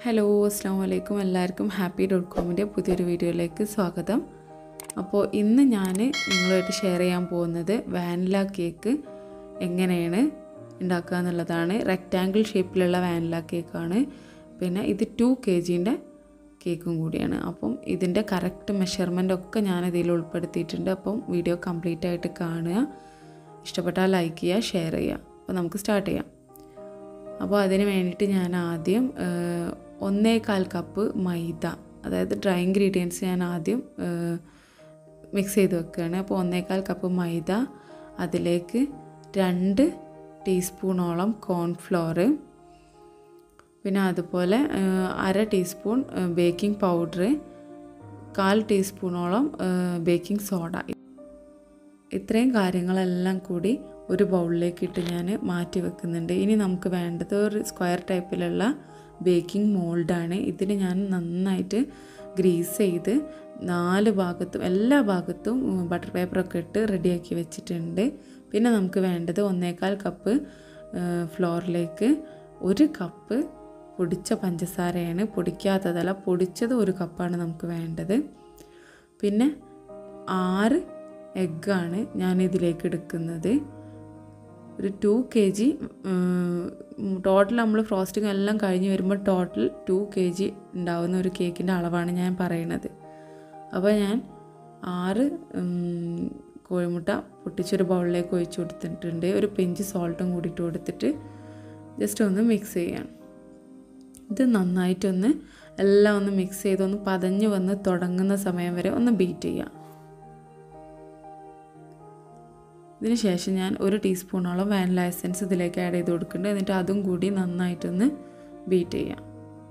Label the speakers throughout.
Speaker 1: hello അസ്സാം വലൈക്കും എല്ലാവർക്കും ഹാപ്പി ഡോട്ട് കോമിൻ്റെ പുതിയൊരു വീഡിയോയിലേക്ക് സ്വാഗതം അപ്പോൾ ഇന്ന് ഞാൻ നിങ്ങളുമായിട്ട് ഷെയർ ചെയ്യാൻ പോകുന്നത് വാനില കേക്ക് എങ്ങനെയാണ് ഉണ്ടാക്കുക എന്നുള്ളതാണ് റെക്റ്റാങ്കിൾ ഷേപ്പിലുള്ള വാനില കേക്കാണ് പിന്നെ ഇത് ടു കെ ജീൻ്റെ കേക്കും കൂടിയാണ് അപ്പം ഇതിൻ്റെ കറക്റ്റ് മെഷർമെൻ്റ് ഒക്കെ ഞാൻ ഇതിൽ ഉൾപ്പെടുത്തിയിട്ടുണ്ട് അപ്പം വീഡിയോ കംപ്ലീറ്റ് ആയിട്ട് കാണുക ഇഷ്ടപ്പെട്ടാൽ ലൈക്ക് ചെയ്യുക ഷെയർ ചെയ്യുക അപ്പോൾ നമുക്ക് സ്റ്റാർട്ട് ചെയ്യാം അപ്പോൾ അതിന് വേണ്ടിയിട്ട് ഞാൻ ആദ്യം ഏഹ്, ഒന്നേകാൽ കപ്പ് മൈദ അതായത് ഡ്രൈ ഇൻഗ്രീഡിയൻസ് ഞാൻ ആദ്യം മിക്സ് ചെയ്ത് വെക്കുകയാണ് അപ്പോൾ ഒന്നേകാൽ കപ്പ് മൈദ അതിലേക്ക് രണ്ട് ടീസ്പൂണോളം കോൺഫ്ലോർ പിന്നെ അതുപോലെ ഏഹ്, അര ടീസ്പൂൺ ബേക്കിംഗ് പൗഡർ കാൽ ടീസ്പൂണോളം ബേക്കിംഗ് സോഡ ഇത്രയും കാര്യങ്ങളെല്ലാം കൂടി ഒരു ബൗളിലേക്ക് ഇട്ട് ഞാൻ മാറ്റി വെക്കുന്നുണ്ട് ഇനി നമുക്ക് വേണ്ടത് ഒരു സ്ക്വയർ ടൈപ്പിലുള്ള ബേക്കിംഗ് മോൾഡാണ് ഇതിന് ഞാൻ നന്നായിട്ട് ഗ്രീസ് ചെയ്ത് നാല് ഭാഗത്തും എല്ലാ ഭാഗത്തും ബട്ടർ പേപ്പറൊക്കെ ഇട്ട് റെഡിയാക്കി വെച്ചിട്ടുണ്ട് പിന്നെ നമുക്ക് വേണ്ടത് ഒന്നേകാൽ കപ്പ് ഫ്ലോറിലേക്ക് ഒരു കപ്പ് പൊടിച്ച പഞ്ചസാരയാണ് പൊടിക്കാത്തതല്ല പൊടിച്ചത് ഒരു കപ്പാണ് നമുക്ക് വേണ്ടത് പിന്നെ ആറ് എഗ്ഗാണ് ഞാൻ ഇതിലേക്ക് എടുക്കുന്നത് ഒരു ടു കെ ജി ടോട്ടൽ നമ്മൾ ഫ്രോസ്റ്റിംഗ് എല്ലാം കഴിഞ്ഞ് വരുമ്പോൾ ടോട്ടൽ ടു കെ ജി ഉണ്ടാവുന്ന ഒരു കേക്കിൻ്റെ അളവാണ് ഞാൻ പറയുന്നത് അപ്പോൾ ഞാൻ ആറ് ഉം, കോഴിമുട്ട പൊട്ടിച്ചൊരു ബൗളിലേക്ക് ഒഴിച്ചു കൊടുത്തിട്ടുണ്ട് ഒരു പിഞ്ച് സോൾട്ടും കൂടിയിട്ട് കൊടുത്തിട്ട് ജസ്റ്റ് ഒന്ന് മിക്സ് ചെയ്യാം ഇത് നന്നായിട്ടൊന്ന് എല്ലാം ഒന്ന് മിക്സ് ചെയ്ത് ഒന്ന് പതഞ്ഞ് വന്ന് തുടങ്ങുന്ന സമയം വരെ ഒന്ന് ബീറ്റ് ചെയ്യാം ഇതിന് ശേഷം ഞാൻ ഒരു ടീസ്പൂണോളം വാനില എസൻസ് ഇതിലേക്ക് ആഡ് ചെയ്ത് കൊടുക്കുന്നുണ്ട് എന്നിട്ട് അതും കൂടി നന്നായിട്ടൊന്ന് ബീറ്റ് ചെയ്യാം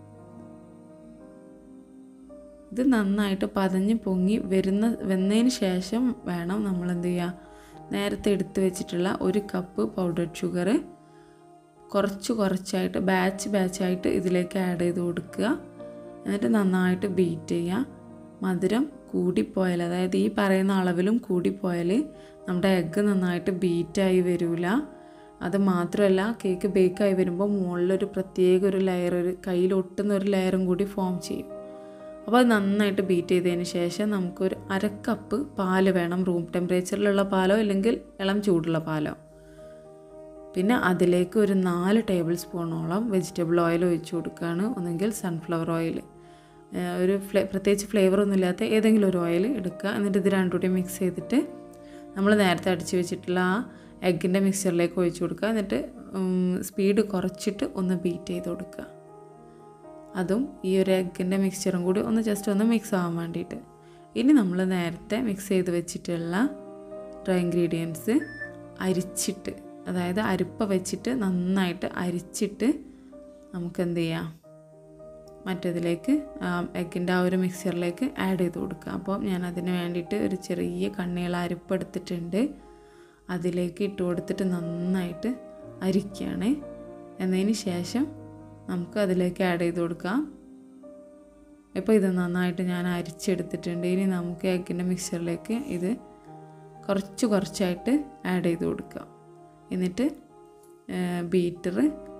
Speaker 1: ഇത് നന്നായിട്ട് പതഞ്ഞ് പൊങ്ങി വരുന്ന വന്നതിന് ശേഷം വേണം നമ്മൾ എന്ത് ചെയ്യുക നേരത്തെ എടുത്ത് വെച്ചിട്ടുള്ള ഒരു കപ്പ് പൗഡർഡ് ഷുഗർ കുറച്ച് കുറച്ചായിട്ട് ബാച്ച് ബാച്ചായിട്ട് ഇതിലേക്ക് ആഡ് ചെയ്ത് കൊടുക്കുക എന്നിട്ട് നന്നായിട്ട് ബീറ്റ് ചെയ്യുക മധുരം കൂടിപ്പോയാൽ അതായത് ഈ പറയുന്ന അളവിലും കൂടിപ്പോയാൽ നമ്മുടെ എഗ്ഗ് നന്നായിട്ട് ബീറ്റായി വരില്ല അത് മാത്രമല്ല കേക്ക് ബേക്കായി വരുമ്പോൾ മുകളിലൊരു പ്രത്യേക ഒരു ലെയർ ഒരു കയ്യിൽ ഒട്ടുന്ന ഒരു ലെയറും കൂടി ഫോം ചെയ്യും അപ്പോൾ അത് നന്നായിട്ട് ബീറ്റ് ചെയ്തതിന് ശേഷം നമുക്കൊരു അര കപ്പ് പാല് വേണം റൂം ടെമ്പറേച്ചറിലുള്ള പാലോ അല്ലെങ്കിൽ ഇളം ചൂടുള്ള പാലോ പിന്നെ അതിലേക്ക് ഒരു നാല് ടേബിൾ സ്പൂണോളം വെജിറ്റബിൾ ഓയിൽ ഒഴിച്ച് കൊടുക്കുകയാണ് ഒന്നെങ്കിൽ സൺഫ്ലവർ ഓയിൽ ഒരു ഫ്ലേ പ്രത്യേകിച്ച് ഫ്ലേവറൊന്നും ഇല്ലാത്ത ഏതെങ്കിലും ഒരു ഓയിൽ എടുക്കുക എന്നിട്ട് ഇത് രണ്ടും കൂടി മിക്സ് ചെയ്തിട്ട് നമ്മൾ നേരത്തെ അടിച്ച് വെച്ചിട്ടുള്ള ആ എഗ്ഗിൻ്റെ മിക്സറിലേക്ക് ഒഴിച്ച് കൊടുക്കുക എന്നിട്ട് സ്പീഡ് കുറച്ചിട്ട് ഒന്ന് ബീറ്റ് ചെയ്ത് കൊടുക്കുക അതും ഈ ഒരു എഗ്ഗിൻ്റെ മിക്സ്ചറും കൂടി ഒന്ന് ജസ്റ്റ് ഒന്ന് മിക്സ് ആവാൻ വേണ്ടിയിട്ട് ഇനി നമ്മൾ നേരത്തെ മിക്സ് ചെയ്ത് വെച്ചിട്ടുള്ള ഡ്രൈ ഇൻഗ്രീഡിയൻസ് അരിച്ചിട്ട് അതായത് അരിപ്പ വെച്ചിട്ട് നന്നായിട്ട് അരിച്ചിട്ട് നമുക്ക് എന്ത് ചെയ്യാം മറ്റേതിലേക്ക് എഗ്ഗിൻ്റെ ആ ഒരു മിക്സറിലേക്ക് ആഡ് ചെയ്ത് കൊടുക്കുക അപ്പോൾ ഞാൻ അതിന് വേണ്ടിയിട്ട് ഒരു ചെറിയ കണ്ണികൾ അരിപ്പ് എടുത്തിട്ടുണ്ട് അതിലേക്ക് ഇട്ട് കൊടുത്തിട്ട് നന്നായിട്ട് അരിക്കുകയാണ് എന്നതിന് ശേഷം നമുക്ക് അതിലേക്ക് ആഡ് ചെയ്ത് കൊടുക്കാം ഇപ്പോൾ ഇത് നന്നായിട്ട് ഞാൻ അരിച്ചെടുത്തിട്ടുണ്ട് ഇനി നമുക്ക് എഗ്ഗിൻ്റെ മിക്സറിലേക്ക് ഇത് കുറച്ച് കുറച്ചായിട്ട് ആഡ് ചെയ്ത് കൊടുക്കാം എന്നിട്ട് ബീറ്റർ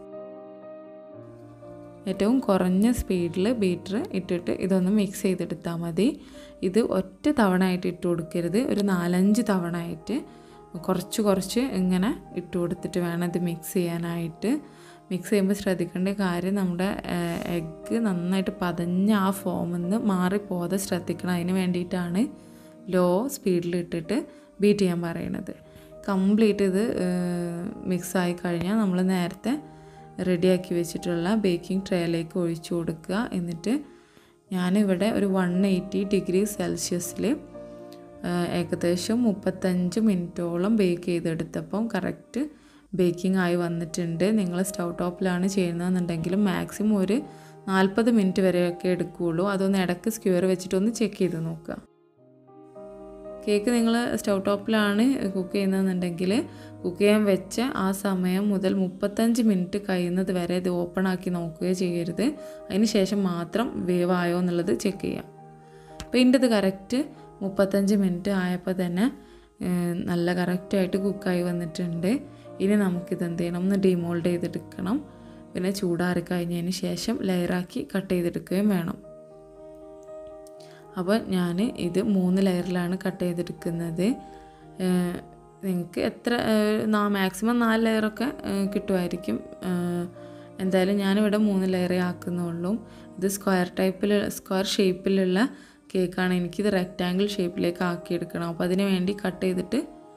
Speaker 1: ഏറ്റവും കുറഞ്ഞ സ്പീഡിൽ ബീറ്റർ ഇട്ടിട്ട് ഇതൊന്ന് മിക്സ് ചെയ്തെടുത്താൽ മതി ഇത് ഒറ്റ തവണ ആയിട്ട് ഇട്ട് കൊടുക്കരുത് ഒരു നാലഞ്ച് തവണ ആയിട്ട് കുറച്ച് കുറച്ച് ഇങ്ങനെ ഇട്ട് കൊടുത്തിട്ട് വേണം ഇത് മിക്സ് ചെയ്യാനായിട്ട് മിക്സ് ചെയ്യുമ്പോൾ ശ്രദ്ധിക്കേണ്ട കാര്യം നമ്മുടെ എഗ്ഗ് നന്നായിട്ട് പതഞ്ഞ ആ ഫോമിൽ നിന്ന് മാറിപ്പോകാതെ ശ്രദ്ധിക്കണം അതിന് വേണ്ടിയിട്ടാണ് ലോ സ്പീഡിൽ ഇട്ടിട്ട് ബീറ്റ് ചെയ്യാൻ പറയണത് കംപ്ലീറ്റ് ഇത് മിക്സ് ആയി കഴിഞ്ഞാൽ നമ്മൾ നേരത്തെ റെഡിയാക്കി വെച്ചിട്ടുള്ള ബേക്കിംഗ് ട്രേയിലേക്ക് ഒഴിച്ചു കൊടുക്കുക എന്നിട്ട് ഞാനിവിടെ ഒരു വൺ എയ്റ്റി ഡിഗ്രി സെൽഷ്യസിൽ ഏകദേശം മുപ്പത്തഞ്ച് മിനിറ്റോളം ബേക്ക് ചെയ്തെടുത്തപ്പം കറക്റ്റ് ബേക്കിംഗ് ആയി വന്നിട്ടുണ്ട് നിങ്ങൾ സ്റ്റൗ ടോപ്പിലാണ് ചെയ്യുന്നതെന്നുണ്ടെങ്കിലും മാക്സിമം ഒരു നാൽപ്പത് മിനിറ്റ് വരെയൊക്കെ എടുക്കുകയുള്ളൂ അതൊന്ന് ഇടയ്ക്ക് സ്ക്വയർ വെച്ചിട്ടൊന്ന് ചെക്ക് ചെയ്ത് നോക്കുക കേക്ക് നിങ്ങൾ സ്റ്റൗ ടോപ്പിലാണ് കുക്ക് ചെയ്യുന്നതെന്നുണ്ടെങ്കിൽ കുക്ക് ചെയ്യാൻ വെച്ച ആ സമയം മുതൽ മുപ്പത്തഞ്ച് മിനിറ്റ് കഴിയുന്നത് വരെ ഇത് ഓപ്പൺ ആക്കി നോക്കുകയോ ചെയ്യരുത് അതിന് ശേഷം മാത്രം വേവ് ആയോ എന്നുള്ളത് ചെക്ക് ചെയ്യാം അപ്പോൾ ഇതിൻ്റെ ഇത് കറക്റ്റ് മുപ്പത്തഞ്ച് മിനിറ്റ് ആയപ്പോൾ തന്നെ ഏഹ്, നല്ല കറക്റ്റായിട്ട് കുക്കായി വന്നിട്ടുണ്ട് ഇനി നമുക്കിത് എന്ത് ചെയ്യണം ഒന്ന് ഡിമോൾഡ് ചെയ്തെടുക്കണം പിന്നെ ചൂടാറി കഴിഞ്ഞതിന് ശേഷം ലെയറാക്കി കട്ട് ചെയ്തെടുക്കുകയും വേണം അപ്പോൾ ഞാൻ ഇത് മൂന്ന് ലെയറിലാണ് കട്ട് ചെയ്തെടുക്കുന്നത് നിങ്ങൾക്ക് എത്ര മാക്സിമം നാല് ലെയറൊക്കെ കിട്ടുമായിരിക്കും എന്തായാലും ഞാനിവിടെ മൂന്ന് ലെയറേ ആക്കുന്നുള്ളൂ ഇത് സ്ക്വയർ ടൈപ്പിൽ സ്ക്വയർ ഷേപ്പിലുള്ള കേക്കാണ് എനിക്കിത് റെക്റ്റാങ്കിൾ ഷേപ്പിലേക്ക് ആക്കിയെടുക്കണം അപ്പോൾ അതിന് വേണ്ടി കട്ട് ചെയ്തിട്ട്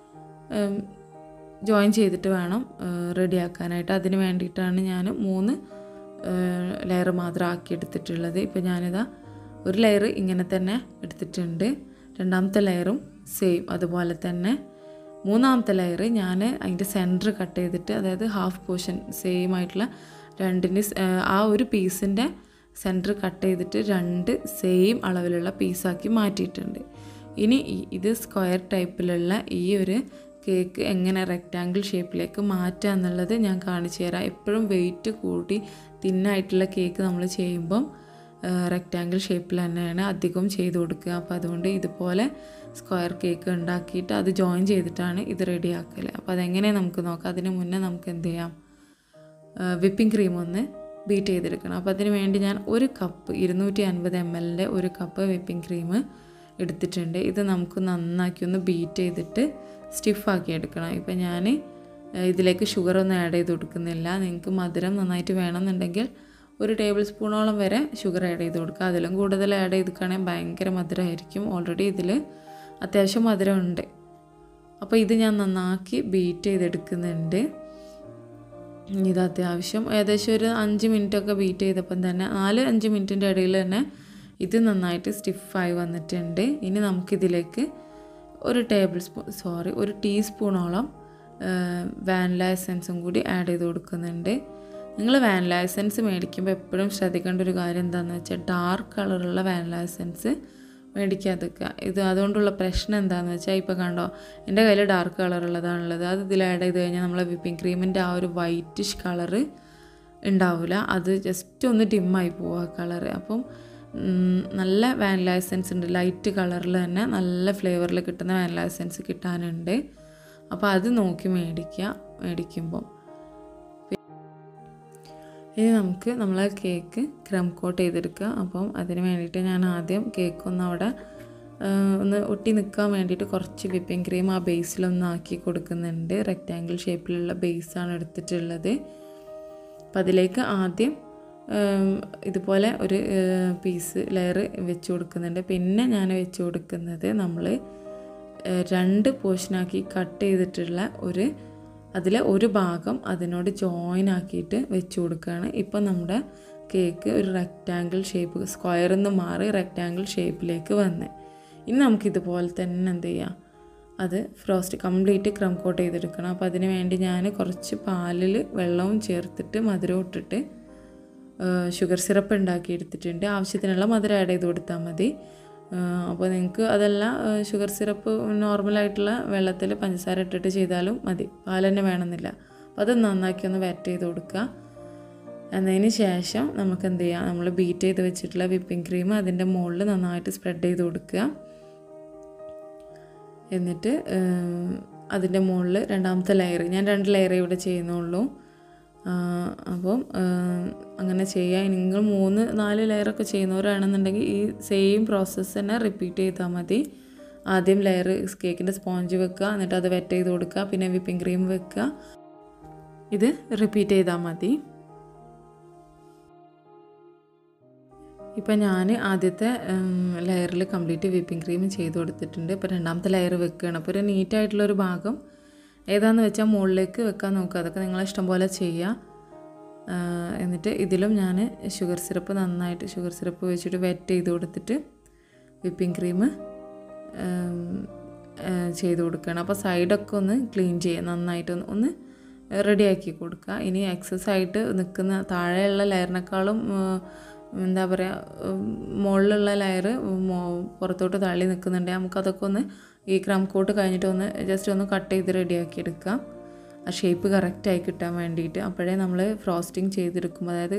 Speaker 1: ജോയിൻ ചെയ്തിട്ട് വേണം റെഡിയാക്കാനായിട്ട് അതിന് വേണ്ടിയിട്ടാണ് ഞാൻ മൂന്ന് ലെയർ മാത്രം ആക്കിയെടുത്തിട്ടുള്ളത് ഇപ്പോൾ ഞാനിതാ ഒരു ലെയർ ഇങ്ങനെ തന്നെ എടുത്തിട്ടുണ്ട് രണ്ടാമത്തെ ലെയറും സെയിം അതുപോലെ തന്നെ മൂന്നാമത്തെ ലെയർ ഞാൻ അതിൻ്റെ സെൻറ്റർ കട്ട് ചെയ്തിട്ട് അതായത് ഹാഫ് പോർഷൻ സെയിം ആയിട്ടുള്ള രണ്ടിന് ആ ഒരു പീസിൻ്റെ സെൻറ്റർ കട്ട് ചെയ്തിട്ട് രണ്ട് സെയിം അളവിലുള്ള പീസാക്കി മാറ്റിയിട്ടുണ്ട് ഇനി ഇത് സ്ക്വയർ ടൈപ്പിലുള്ള ഈ ഒരു കേക്ക് എങ്ങനെ റെക്റ്റാങ്കിൾ ഷേപ്പിലേക്ക് മാറ്റുക എന്നുള്ളത് ഞാൻ കാണിച്ചു തരാം എപ്പോഴും വെയിറ്റ് കൂട്ടി തിന്നായിട്ടുള്ള കേക്ക് നമ്മൾ ചെയ്യുമ്പം റെക്റ്റാങ്കിൾ ഷേപ്പിൽ തന്നെയാണ് അധികം ചെയ്ത് കൊടുക്കുക അപ്പോൾ അതുകൊണ്ട് ഇതുപോലെ സ്ക്വയർ കേക്ക് ഉണ്ടാക്കിയിട്ട് അത് ജോയിൻ ചെയ്തിട്ടാണ് ഇത് റെഡിയാക്കൽ അപ്പോൾ അതെങ്ങനെ നമുക്ക് നോക്കാം അതിന് മുന്നേ നമുക്ക് എന്ത് ചെയ്യാം വിപ്പിംഗ് ക്രീം ഒന്ന് ബീറ്റ് ചെയ്തെടുക്കണം അപ്പോൾ അതിന് വേണ്ടി ഞാൻ ഒരു കപ്പ് ഇരുന്നൂറ്റി അൻപത് എം എല്ലിൻ്റെ ഒരു കപ്പ് വിപ്പിംഗ് ക്രീം എടുത്തിട്ടുണ്ട് ഇത് നമുക്ക് നന്നാക്കി ഒന്ന് ബീറ്റ് ചെയ്തിട്ട് സ്റ്റിഫാക്കി എടുക്കണം ഇപ്പം ഞാൻ ഇതിലേക്ക് ഷുഗർ ഒന്നും ആഡ് ചെയ്ത് കൊടുക്കുന്നില്ല നിങ്ങൾക്ക് മധുരം നന്നായിട്ട് വേണമെന്നുണ്ടെങ്കിൽ ഒരു ടേബിൾ സ്പൂണോളം വരെ ഷുഗർ ആഡ് ചെയ്ത് കൊടുക്കുക അതിലും കൂടുതൽ ആഡ് ചെയ്തിക്കുകയാണെങ്കിൽ ഭയങ്കര മധുരമായിരിക്കും ഓൾറെഡി ഇതിൽ അത്യാവശ്യം മധുരം ഉണ്ട് അപ്പോൾ ഇത് ഞാൻ നന്നാക്കി ബീറ്റ് ചെയ്തെടുക്കുന്നുണ്ട് ഇത് അത്യാവശ്യം ഏകദേശം ഒരു അഞ്ച് മിനിറ്റൊക്കെ ബീറ്റ് ചെയ്തപ്പം തന്നെ നാല് അഞ്ച് മിനിറ്റിൻ്റെ ഇടയിൽ തന്നെ ഇത് നന്നായിട്ട് സ്റ്റിഫായി വന്നിട്ടുണ്ട് ഇനി നമുക്കിതിലേക്ക് ഒരു ടേബിൾ സ്പൂൺ സോറി ഒരു ടീസ്പൂണോളം വാനില എസൻസും കൂടി ആഡ് ചെയ്ത് കൊടുക്കുന്നുണ്ട് നിങ്ങൾ വാനില എസൻസ് മേടിക്കുമ്പോൾ എപ്പോഴും ശ്രദ്ധിക്കേണ്ട ഒരു കാര്യം എന്താണെന്ന് വെച്ചാൽ ഡാർക്ക് കളറുള്ള വാനില എസൻസ് മേടിക്കാതിരിക്കുക ഇത് അതുകൊണ്ടുള്ള പ്രശ്നം എന്താണെന്ന് വെച്ചാൽ ഇപ്പോൾ കണ്ടോ എൻ്റെ കയ്യിൽ ഡാർക്ക് കളറുള്ളതാണുള്ളത് അത് ഇതിൽ ആഡ് ചെയ്ത് കഴിഞ്ഞാൽ നമ്മളെ വിപ്പിംഗ് ക്രീമിൻ്റെ ആ ഒരു വൈറ്റിഷ് കളറ് ഉണ്ടാവില്ല അത് ജസ്റ്റ് ഒന്ന് ഡിമ്മായി പോവുക ആ കളറ് അപ്പം നല്ല വാനില എസൻസ് ഉണ്ട് ലൈറ്റ് കളറിൽ തന്നെ നല്ല ഫ്ലേവറിൽ കിട്ടുന്ന വാനില എസൻസ് കിട്ടാനുണ്ട് അപ്പോൾ അത് നോക്കി മേടിക്കുക മേടിക്കുമ്പം ഇനി നമുക്ക് നമ്മളെ കേക്ക് ക്രം കോട്ട് ചെയ്തെടുക്കുക അപ്പം അതിന് വേണ്ടിയിട്ട് ഞാൻ ആദ്യം കേക്ക് ഒന്ന് അവിടെ ഒന്ന് ഒട്ടി നിൽക്കാൻ വേണ്ടിയിട്ട് കുറച്ച് വിപ്പിംഗ് ക്രീം ആ ബേസിലൊന്ന് ആക്കി കൊടുക്കുന്നുണ്ട് റെക്റ്റാങ്കിൾ ഷേപ്പിലുള്ള ബേസാണ് എടുത്തിട്ടുള്ളത് അപ്പം അതിലേക്ക് ആദ്യം ഇതുപോലെ ഒരു പീസ് ലെയർ വെച്ച് കൊടുക്കുന്നുണ്ട് പിന്നെ ഞാൻ വെച്ച് കൊടുക്കുന്നത് നമ്മൾ രണ്ട് പോർഷനാക്കി കട്ട് ചെയ്തിട്ടുള്ള ഒരു അതിലെ ഒരു ഭാഗം അതിനോട് ജോയിൻ ആക്കിയിട്ട് വെച്ച് കൊടുക്കുകയാണ് ഇപ്പം നമ്മുടെ കേക്ക് ഒരു റെക്റ്റാങ്കിൾ ഷേപ്പ് സ്ക്വയറിൽ നിന്ന് മാറി റെക്റ്റാങ്കിൾ ഷേപ്പിലേക്ക് വന്ന് ഇനി നമുക്കിതുപോലെ തന്നെ എന്ത് ചെയ്യാം അത് ഫ്രോസ്റ്റ് കംപ്ലീറ്റ് ക്രം കോട്ട് ചെയ്തെടുക്കണം അപ്പോൾ അതിന് വേണ്ടി ഞാൻ കുറച്ച് പാലിൽ വെള്ളവും ചേർത്തിട്ട് മധുരം ഇട്ടിട്ട് ഷുഗർ സിറപ്പ് ഉണ്ടാക്കി എടുത്തിട്ടുണ്ട് ആവശ്യത്തിനുള്ള മധുരം ആഡ് ചെയ്ത് കൊടുത്താൽ മതി അപ്പോൾ നിങ്ങൾക്ക് അതല്ല ഷുഗർ സിറപ്പ് നോർമലായിട്ടുള്ള വെള്ളത്തിൽ പഞ്ചസാര ഇട്ടിട്ട് ചെയ്താലും മതി പാൽ തന്നെ വേണമെന്നില്ല അപ്പോൾ അത് നന്നാക്കി ഒന്ന് വെറ്റ് ചെയ്ത് കൊടുക്കുക എന്നതിന് ശേഷം നമുക്ക് എന്ത് ചെയ്യാം നമ്മൾ ബീറ്റ് ചെയ്ത് വെച്ചിട്ടുള്ള വിപ്പിംഗ് ക്രീം അതിൻ്റെ മുകളിൽ നന്നായിട്ട് സ്പ്രെഡ് ചെയ്ത് കൊടുക്കുക എന്നിട്ട് അതിൻ്റെ മുകളിൽ രണ്ടാമത്തെ ലെയർ ഞാൻ രണ്ട് ലെയറേ ഇവിടെ ചെയ്യുന്നുള്ളൂ അപ്പം അങ്ങനെ ചെയ്യുക നിങ്ങൾ മൂന്ന് നാല് ലെയറൊക്കെ ചെയ്യുന്നവരാണെന്നുണ്ടെങ്കിൽ ഈ സെയിം പ്രോസസ്സ് തന്നെ റിപ്പീറ്റ് ചെയ്താൽ മതി ആദ്യം ലെയർ കേക്കിൻ്റെ സ്പോഞ്ച് വെക്കുക എന്നിട്ട് അത് വെറ്റ് ചെയ്ത് കൊടുക്കുക പിന്നെ വിപ്പിംഗ് ക്രീം വെക്കുക ഇത് റിപ്പീറ്റ് ചെയ്താൽ മതി ഇപ്പം ഞാൻ ആദ്യത്തെ ലെയറിൽ കംപ്ലീറ്റ് വിപ്പിംഗ് ക്രീം ചെയ്ത് കൊടുത്തിട്ടുണ്ട് ഇപ്പോൾ രണ്ടാമത്തെ ലെയർ വെക്കുകയാണ് അപ്പോൾ ഒരു നീറ്റായിട്ടുള്ളൊരു ഭാഗം ഏതാന്ന് വെച്ചാൽ മുകളിലേക്ക് വെക്കാൻ നോക്കുക അതൊക്കെ നിങ്ങളെ ഇഷ്ടം പോലെ ചെയ്യുക എന്നിട്ട് ഇതിലും ഞാൻ ഷുഗർ സിറപ്പ് നന്നായിട്ട് ഷുഗർ സിറപ്പ് വെച്ചിട്ട് വെറ്റ് ചെയ്ത് കൊടുത്തിട്ട് വിപ്പിംഗ് ക്രീം ചെയ്ത് കൊടുക്കുകയാണ് അപ്പോൾ സൈഡൊക്കെ ഒന്ന് ക്ലീൻ ചെയ്യുക നന്നായിട്ട് ഒന്ന് ഒന്ന് റെഡിയാക്കി കൊടുക്കുക ഇനി എക്സസ് ആയിട്ട് നിൽക്കുന്ന താഴെയുള്ള ലെയറിനേക്കാളും എന്താ പറയുക മുകളിലുള്ള ലെയർ പുറത്തോട്ട് തള്ളി നിൽക്കുന്നുണ്ട് നമുക്കതൊക്കെ ഒന്ന് ഈ ക്രം കോട്ട് കഴിഞ്ഞിട്ട് ഒന്ന് ജസ്റ്റ് ഒന്ന് കട്ട് ചെയ്ത് റെഡിയാക്കി എടുക്കാം ആ ഷേപ്പ് കറക്റ്റായി കിട്ടാൻ വേണ്ടിയിട്ട് അപ്പോഴേ നമ്മൾ ഫ്രോസ്റ്റിംഗ് ചെയ്തെടുക്കുമ്പോൾ അതായത്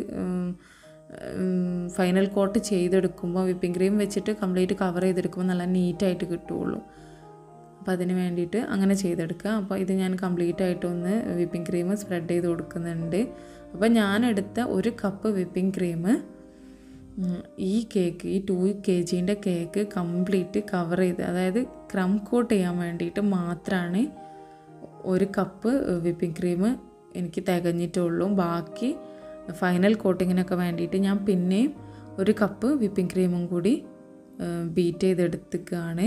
Speaker 1: ഫൈനൽ കോട്ട് ചെയ്തെടുക്കുമ്പോൾ വിപ്പിംഗ് ക്രീം വെച്ചിട്ട് കംപ്ലീറ്റ് കവർ ചെയ്തെടുക്കുമ്പോൾ നല്ല നീറ്റായിട്ട് കിട്ടുകയുള്ളൂ അപ്പോൾ അതിന് വേണ്ടിയിട്ട് അങ്ങനെ ചെയ്തെടുക്കുക അപ്പോൾ ഇത് ഞാൻ കംപ്ലീറ്റ് ആയിട്ടൊന്ന് വിപ്പിംഗ് ക്രീം സ്പ്രെഡ് ചെയ്ത് കൊടുക്കുന്നുണ്ട് അപ്പോൾ ഞാൻ എടുത്ത ഒരു കപ്പ് വിപ്പിംഗ് ക്രീം ഈ കേക്ക് ഈ ടു കെ ജീൻ്റെ കേക്ക് കംപ്ലീറ്റ് കവർ ചെയ്ത് അതായത് ക്രം കോട്ട് ചെയ്യാൻ വേണ്ടിയിട്ട് മാത്രമാണ് ഒരു കപ്പ് വിപ്പിംഗ് ക്രീം എനിക്ക് തികഞ്ഞിട്ടുള്ളൂ ബാക്കി ഫൈനൽ കോട്ടിങ്ങിനൊക്കെ വേണ്ടിയിട്ട് ഞാൻ പിന്നെയും ഒരു കപ്പ് വിപ്പിംഗ് ക്രീമും കൂടി ബീറ്റ് ചെയ്തെടുത്തിക്കുകയാണ്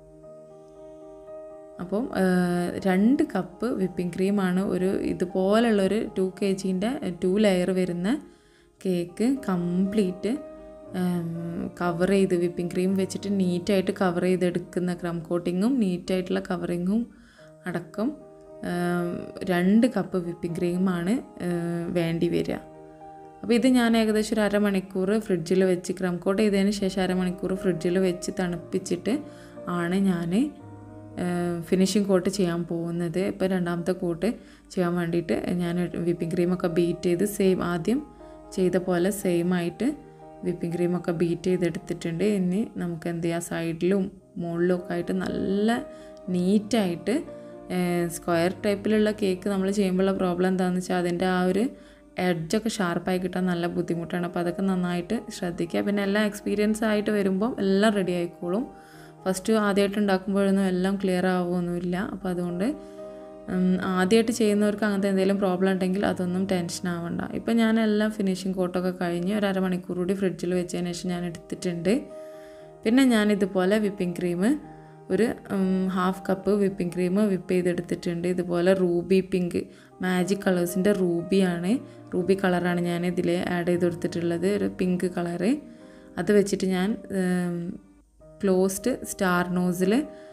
Speaker 1: അപ്പം രണ്ട് കപ്പ് വിപ്പിംഗ് ക്രീമാണ് ഒരു ഇതുപോലുള്ളൊരു ടു കെ ജീൻ്റെ ടു ലെയർ വരുന്ന കേക്ക് കംപ്ലീറ്റ് കവർ ചെയ്ത് വിപ്പിംഗ് ക്രീം വെച്ചിട്ട് നീറ്റായിട്ട് കവർ ചെയ്തെടുക്കുന്ന ക്രം കോട്ടിങ്ങും നീറ്റായിട്ടുള്ള കവറിങ്ങും അടക്കം രണ്ട് കപ്പ് വിപ്പിംഗ് ക്രീമാണ് വേണ്ടി വരിക അപ്പോൾ ഇത് ഞാൻ ഏകദേശം ഒരു അരമണിക്കൂർ ഫ്രിഡ്ജിൽ വെച്ച് ക്രം കോട്ട് ചെയ്തതിന് ശേഷം അരമണിക്കൂർ ഫ്രിഡ്ജിൽ വെച്ച് തണുപ്പിച്ചിട്ട് ആണ് ഞാൻ ഫിനിഷിംഗ് കോട്ട് ചെയ്യാൻ പോകുന്നത് ഇപ്പോൾ രണ്ടാമത്തെ കോട്ട് ചെയ്യാൻ വേണ്ടിയിട്ട് ഞാൻ വിപ്പിംഗ് ക്രീമൊക്കെ ബീറ്റ് ചെയ്ത് സെയിം ആദ്യം ചെയ്ത പോലെ സെയിം ആയിട്ട് വിപ്പിംഗ് ക്രീമൊക്കെ ബീറ്റ് ചെയ്തെടുത്തിട്ടുണ്ട് ഇനി നമുക്ക് എന്ത് ചെയ്യാം സൈഡിലും മുകളിലും ഒക്കെ ആയിട്ട് നല്ല നീറ്റായിട്ട് സ്ക്വയർ ടൈപ്പിലുള്ള കേക്ക് നമ്മൾ ചെയ്യുമ്പോഴുള്ള പ്രോബ്ലം എന്താണെന്ന് വെച്ചാൽ അതിൻ്റെ ആ ഒരു എഡ്ജൊക്കെ ഷാർപ്പായി കിട്ടാൻ നല്ല ബുദ്ധിമുട്ടാണ് അപ്പോൾ അതൊക്കെ നന്നായിട്ട് ശ്രദ്ധിക്കുക പിന്നെ എല്ലാം എക്സ്പീരിയൻസ് ആയിട്ട് വരുമ്പം എല്ലാം റെഡി ആയിക്കോളും ഫസ്റ്റ് ആദ്യമായിട്ട് ഉണ്ടാക്കുമ്പോഴൊന്നും എല്ലാം ക്ലിയർ ആവുമൊന്നുമില്ല അപ്പോൾ അതുകൊണ്ട് ആദ്യമായിട്ട് ചെയ്യുന്നവർക്ക് അങ്ങനത്തെ എന്തെങ്കിലും പ്രോബ്ലം ഉണ്ടെങ്കിൽ അതൊന്നും ടെൻഷൻ ആവണ്ട ഇപ്പം ഞാൻ എല്ലാം ഫിനിഷിങ് കോട്ടൊക്കെ കഴിഞ്ഞ് ഒരു അരമണിക്കൂർ കൂടി ഫ്രിഡ്ജിൽ വെച്ചതിന് ശേഷം ഞാൻ എടുത്തിട്ടുണ്ട് പിന്നെ ഞാൻ ഇതുപോലെ വിപ്പിംഗ് ക്രീം ഒരു half cup whipping cream whip ചെയ്തെടുത്തിട്ടുണ്ട് ഇതുപോലെ റൂബി പിങ്ക് മാജിക് കളേഴ്സിൻ്റെ റൂബിയാണ് റൂബി കളറാണ് ഞാൻ ഇതിൽ ആഡ് ചെയ്ത് കൊടുത്തിട്ടുള്ളത് ഒരു പിങ്ക് കളറ് അത് വെച്ചിട്ട് ഞാൻ ക്ലോസ്ഡ് സ്റ്റാർ നോസിൽ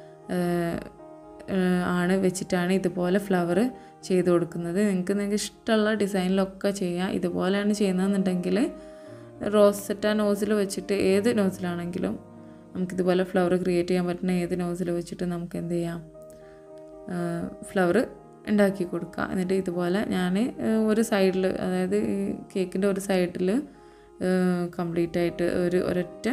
Speaker 1: ആണ് വെച്ചിട്ടാണ് ഇതുപോലെ ഫ്ലവർ ചെയ്ത് കൊടുക്കുന്നത് നിങ്ങൾക്ക് നിങ്ങൾക്ക് ഇഷ്ടമുള്ള ഡിസൈനിലൊക്കെ ചെയ്യാം ഇതുപോലെയാണ് ചെയ്യുന്നതെന്നുണ്ടെങ്കിൽ റോസറ്റ നോസിൽ വെച്ചിട്ട് ഏത് നോസിലാണെങ്കിലും നമുക്കിതുപോലെ ഫ്ലവർ ക്രിയേറ്റ് ചെയ്യാൻ പറ്റുന്ന ഏത് നോസിൽ വെച്ചിട്ട് നമുക്ക് എന്ത് ചെയ്യാം ഫ്ലവർ ഉണ്ടാക്കി കൊടുക്കുക എന്നിട്ട് ഇതുപോലെ ഞാൻ ഒരു സൈഡിൽ അതായത് ഈ കേക്കിൻ്റെ ഒരു സൈഡിൽ കംപ്ലീറ്റ് ആയിട്ട് ഒരു ഒരൊറ്റ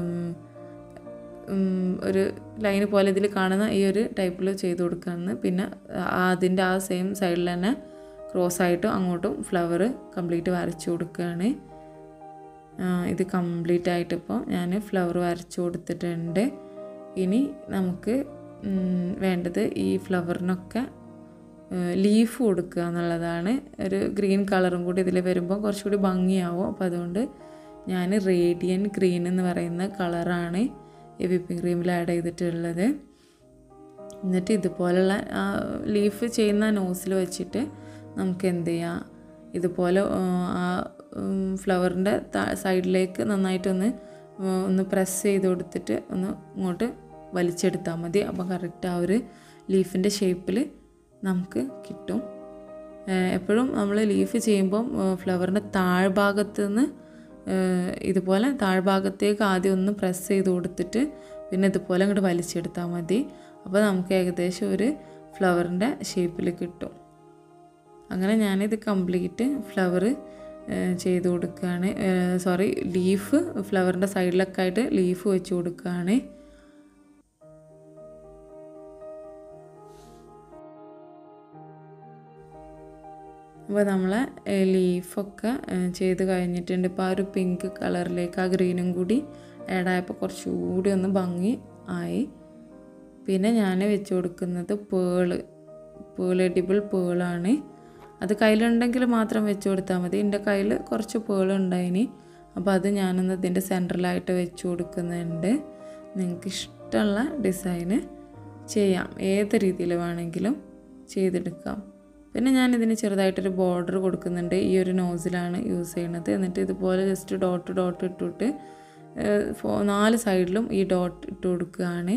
Speaker 1: ഒരു ലൈന് പോലെ ഇതിൽ കാണുന്ന ഈ ഒരു ടൈപ്പിൽ ചെയ്ത് കൊടുക്കുകയാണ് പിന്നെ അതിൻ്റെ ആ സെയിം സൈഡിൽ തന്നെ ക്രോസ് ആയിട്ടും അങ്ങോട്ടും ഫ്ലവർ കംപ്ലീറ്റ് വരച്ചു കൊടുക്കുകയാണ് ഇത് കംപ്ലീറ്റ് ആയിട്ട് ഇപ്പോൾ ഞാൻ ഫ്ലവർ വരച്ചു കൊടുത്തിട്ടുണ്ട് ഇനി നമുക്ക് വേണ്ടത് ഈ ഫ്ലവറിനൊക്കെ ലീഫ് കൊടുക്കുക എന്നുള്ളതാണ് ഒരു ഗ്രീൻ കളറും കൂടി ഇതിൽ വരുമ്പോൾ കുറച്ചുകൂടി ഭംഗിയാവും അപ്പോൾ അതുകൊണ്ട് ഞാൻ റേഡിയൻ ഗ്രീൻ എന്ന് പറയുന്ന കളറാണ് ഈ വിപ്പിംഗ് ക്രീമിൽ ആഡ് ചെയ്തിട്ടുള്ളത് എന്നിട്ട് ഇതുപോലുള്ള ലീഫ് ചെയ്യുന്ന നോസിൽ വെച്ചിട്ട് നമുക്ക് എന്ത് ചെയ്യാം ഇതുപോലെ ആ ഫ്ലവറിൻ്റെ സൈഡിലേക്ക് നന്നായിട്ടൊന്ന് ഒന്ന് പ്രസ് ചെയ്ത് കൊടുത്തിട്ട് ഒന്ന് ഇങ്ങോട്ട് വലിച്ചെടുത്താൽ മതി അപ്പോൾ കറക്റ്റ് ആ ഒരു ലീഫിൻ്റെ ഷേപ്പിൽ നമുക്ക് കിട്ടും എപ്പോഴും നമ്മൾ ലീഫ് ചെയ്യുമ്പം ഫ്ലവറിൻ്റെ താഴ്ഭാഗത്ത് നിന്ന് ഇതുപോലെ താഴ്ഭാഗത്തേക്ക് ആദ്യം ഒന്ന് പ്രസ് ചെയ്ത് കൊടുത്തിട്ട് പിന്നെ ഇതുപോലെ അങ്ങോട്ട് വലിച്ചെടുത്താൽ മതി അപ്പോൾ നമുക്ക് ഏകദേശം ഒരു ഫ്ലവറിൻ്റെ ഷേപ്പിൽ കിട്ടും അങ്ങനെ ഞാനിത് കംപ്ലീറ്റ് ഫ്ലവർ ചെയ്ത് കൊടുക്കുകയാണ് സോറി ലീഫ് ഫ്ലവറിൻ്റെ സൈഡിലൊക്കെ ആയിട്ട് ലീഫ് വെച്ച് കൊടുക്കുകയാണ് അപ്പോൾ നമ്മൾ ലീഫൊക്കെ ചെയ്ത് കഴിഞ്ഞിട്ടുണ്ട് ഇപ്പോൾ ആ ഒരു പിങ്ക് കളറിലേക്ക് ആ ഗ്രീനും കൂടി ആഡായപ്പോൾ കുറച്ചുകൂടി ഒന്ന് ഭംഗി ആയി പിന്നെ ഞാൻ വെച്ച് കൊടുക്കുന്നത് പേള് പേൾ എഡിബിൾ പേളാണ് അത് കയ്യിലുണ്ടെങ്കിൽ മാത്രം വെച്ച് കൊടുത്താൽ മതി എൻ്റെ കയ്യിൽ കുറച്ച് പേളുണ്ടായിനി അപ്പോൾ അത് ഞാനൊന്ന് ഇതിൻ്റെ സെൻറ്ററിലായിട്ട് വെച്ച് കൊടുക്കുന്നുണ്ട് നിങ്ങൾക്ക് ഇഷ്ടമുള്ള ഡിസൈന് ചെയ്യാം ഏത് രീതിയിൽ വേണമെങ്കിലും ചെയ്തെടുക്കാം പിന്നെ ഞാൻ ഇതിന് ചെറുതായിട്ടൊരു ബോർഡർ കൊടുക്കുന്നുണ്ട് ഈ ഒരു നോസിലാണ് യൂസ് ചെയ്യുന്നത് എന്നിട്ട് ഇതുപോലെ ജസ്റ്റ് ഡോട്ട് ഡോട്ട് ഇട്ടിട്ട് നാല് സൈഡിലും ഈ ഡോട്ട് ഇട്ട് കൊടുക്കുകയാണ്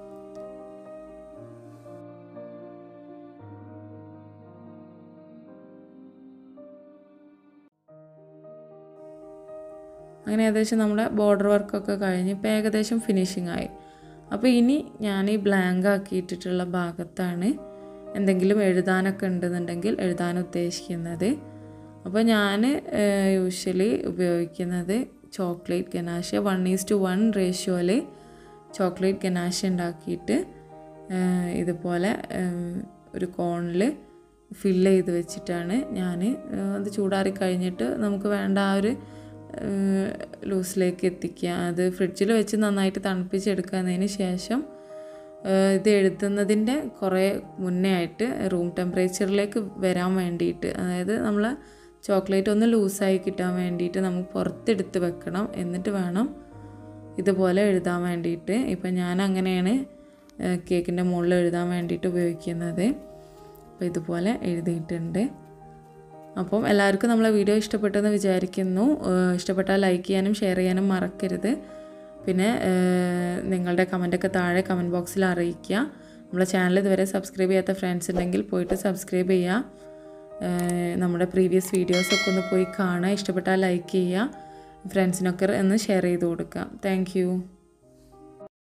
Speaker 1: അങ്ങനെ ഏകദേശം നമ്മുടെ ബോർഡർ വർക്കൊക്കെ കഴിഞ്ഞ് ഇപ്പോൾ ഏകദേശം ഫിനിഷിംഗ് ആയി അപ്പോൾ ഇനി ഞാൻ ഈ ബ്ലാങ്ക് ആക്കിയിട്ടിട്ടുള്ള ഭാഗത്താണ് എന്തെങ്കിലും എഴുതാനൊക്കെ ഉണ്ടെന്നുണ്ടെങ്കിൽ എഴുതാൻ ഉദ്ദേശിക്കുന്നത് അപ്പോൾ ഞാൻ യൂഷ്വലി ഉപയോഗിക്കുന്നത് chocolate ganache one is to one റേഷ്യോയിൽ ചോക്ലേറ്റ് ഗനാഷ ഉണ്ടാക്കിയിട്ട് ഇതുപോലെ ഒരു കോണിൽ ഫില്ല് ചെയ്ത് വെച്ചിട്ടാണ് ഞാൻ അത് ചൂടാറി കഴിഞ്ഞിട്ട് നമുക്ക് വേണ്ട ആ ഒരു ലൂസിലേക്ക് എത്തിക്കുക അത് ഫ്രിഡ്ജിൽ വെച്ച് നന്നായിട്ട് തണുപ്പിച്ചെടുക്കുന്നതിന് ശേഷം ഏഹ് ഇത് എഴുതുന്നതിൻ്റെ കുറേ മുന്നേ ആയിട്ട് റൂം ടെമ്പറേച്ചറിലേക്ക് വരാൻ വേണ്ടിയിട്ട് അതായത് നമ്മൾ ചോക്ലേറ്റ് ഒന്ന് ലൂസായി കിട്ടാൻ വേണ്ടിയിട്ട് നമുക്ക് പുറത്തെടുത്ത് വെക്കണം എന്നിട്ട് വേണം ഇതുപോലെ എഴുതാൻ വേണ്ടിയിട്ട് ഇപ്പം ഞാൻ അങ്ങനെയാണ് കേക്കിൻ്റെ മുകളിൽ എഴുതാൻ വേണ്ടിയിട്ട് ഉപയോഗിക്കുന്നത് അപ്പോൾ ഇതുപോലെ എഴുതിയിട്ടുണ്ട് അപ്പം എല്ലാവർക്കും നമ്മളെ വീഡിയോ ഇഷ്ടപ്പെട്ടെന്ന് വിചാരിക്കുന്നു ഏഹ് ഇഷ്ടപ്പെട്ടാൽ ലൈക്ക് ചെയ്യാനും ഷെയർ ചെയ്യാനും മറക്കരുത് പിന്നെ ഏഹ് നിങ്ങളുടെ കമൻറ്റൊക്കെ താഴെ കമൻറ്റ് ബോക്സിൽ അറിയിക്കുക നമ്മളെ ചാനൽ ഇതുവരെ സബ്സ്ക്രൈബ് ചെയ്യാത്ത ഫ്രണ്ട്സ് ഉണ്ടെങ്കിൽ പോയിട്ട് സബ്സ്ക്രൈബ് ചെയ്യുക ഏഹ് നമ്മുടെ പ്രീവിയസ് വീഡിയോസൊക്കെ ഒന്ന് പോയി കാണുക ഇഷ്ടപ്പെട്ടാൽ ലൈക്ക് ചെയ്യുക ഫ്രണ്ട്സിനൊക്കെ ഒന്ന് ഷെയർ ചെയ്ത് കൊടുക്കുക താങ്ക്